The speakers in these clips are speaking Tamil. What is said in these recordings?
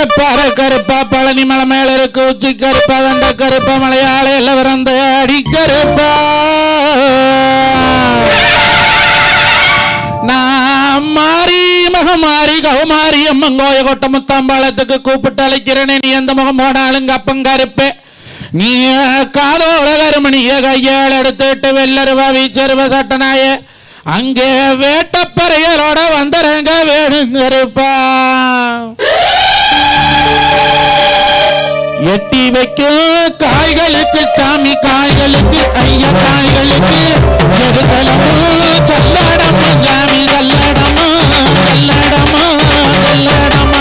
பாற கருப்பா பழனி மலை மேல இருக்கு உச்சி கருப்பா தண்ட கருப்பா மலையாள எல்லாம் பிறந்த அடி கருப்பா நான் மாறி மகமாரி கௌமாரி அம்மங்கோய கொட்ட முத்தாம்பாளத்துக்கு கூப்பிட்டு அழைக்கிறேனே நீ எந்த முகம் போனாலும் அப்பங்கருப்பே நீ காதோட கருமணிய கையால் எடுத்துட்டு வெள்ளருவா வீச்சருவ சட்டனாய அங்கே வேட்டப்பறையலோட வந்துறங்க வேணுங்கருப்பா எட்டி வைக்கும் காய்களுக்கு சாமி காய்களுக்கு ஐயா காய்களுக்கு எருதலமோ சல்லடமோ சாமி சல்லடமோ சல்லடமோ சல்லடமா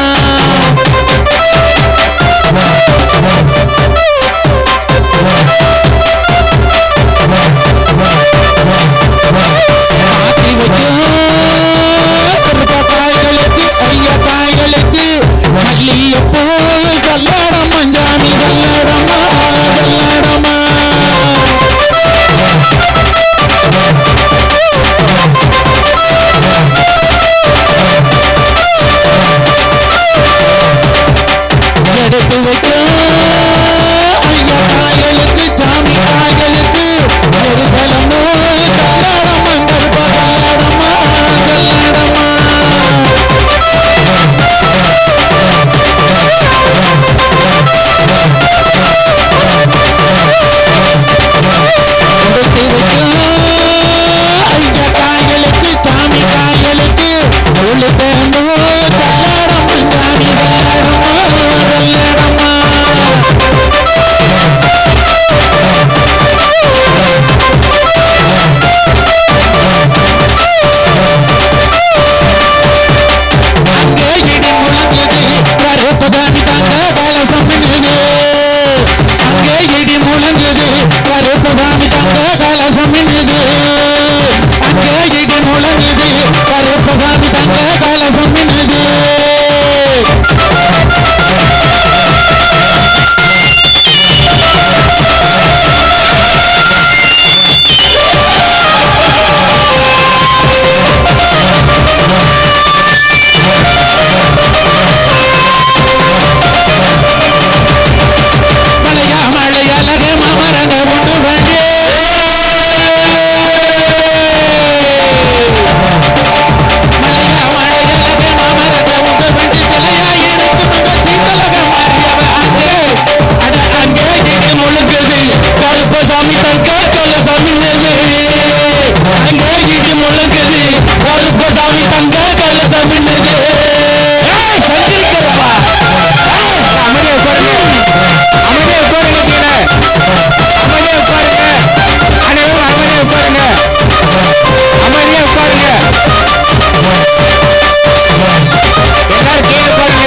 ஆத்தி வைக்கும் காய்களுக்கு ஐயா காய்களுக்கு மல்லியப்பூ சல்லடம் மஞ்சாமி சல்லடமா சல்லடமா எடுத்து வைக்கும் ஐயா காய்களுக்கு சாமி காய்களுக்கு ஒரு பலமோ சல்லடம் மஞ்சள் பல்லடமா சல்லடமா கொடுத்து வைக்கும் ஐயா காய்களுக்கு சாமி காய்களுக்கு உளுத்தமோ சல்லடம் சாமி சல்லடமா சல்லடமா அங்கே இடி முழங்குது கருப்பு சாமி தங்க கலசம் மின்னுது அங்கே இடி முழங்குது கருப்பு சாமி தங்க கலசம் மின்னுது அங்கே இடி முழங்குது கருப்பு சாமி தங்க கலசம் மின்னுது மலையா மலையழகு மாமரங்க ஒன்று வேண்டே மலையா மலையழகு மாமரங்க ஒன்று வேண்டி சிலையா இருக்கும் அந்த சீத்தலக மாறியவ அங்கே அட அங்கே இடி முழுகுது கருப்பசாமி தங்க கலசாமி நெது அங்கே இடி முழுகுது கருப்பசாமி தங்க கலசாமி நெது ஏய் சந்திக்கிறப்பா ஏய் அமைதியா உட்காருங்க அமைதியா உட்காருங்க கீழே அமைதியா உட்காருங்க அனைவரும் அமைதியா உட்காருங்க அமைதியா உட்காருங்க எல்லாரும் கீழே உட்காருங்க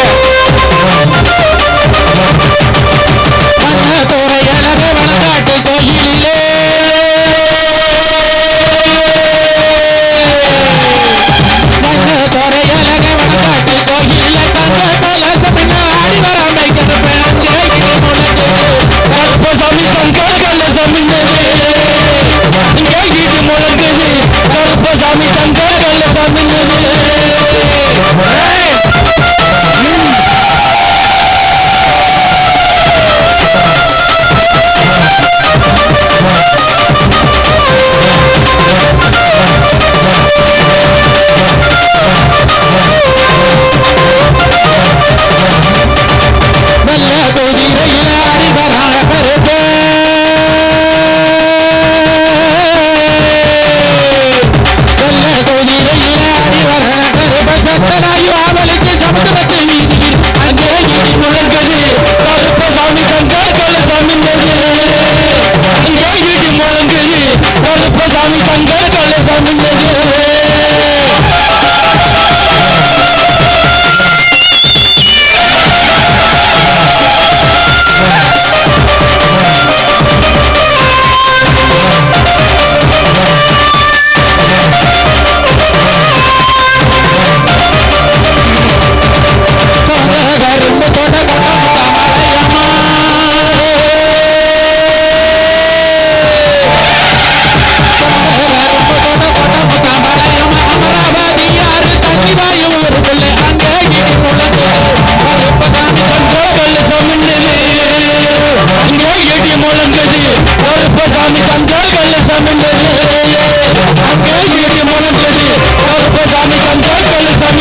மன்னதோரை அழகு வனக்காட்டு கோயிலே சாமி கஞ்சால் வெள்ள சாமி அங்கே இடி முழங்குது கருப்ப சாமி கஞ்சால் வெள்ள சாமி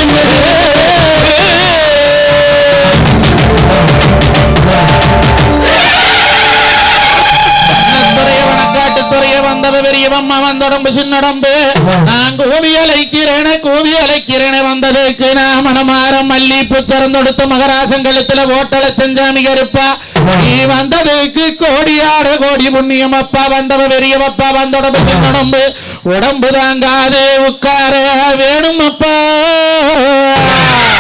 துறைய வனக்காட்டு துறைய வந்தவ பெரியவம்மா வந்தொடம்பு சின்னடம்பு நான் கூவி அழைக்கிறேன கூவி அழைக்கிறேன வந்ததுக்கு நான் மனமாரம் மல்லிப்பூ சிறந்தொடுத்த மகராசன் கழுத்துல ஓட்டல செஞ்சாமி கருப்பா நீ வந்ததுக்கு கோடியாடு கோடி புண்ணியம் அப்பா வந்தவ பெரியவப்பா வந்தொடம்பு சின்னடம்பு உடம்பு தாங்காது உட்கார வேணும் அப்பா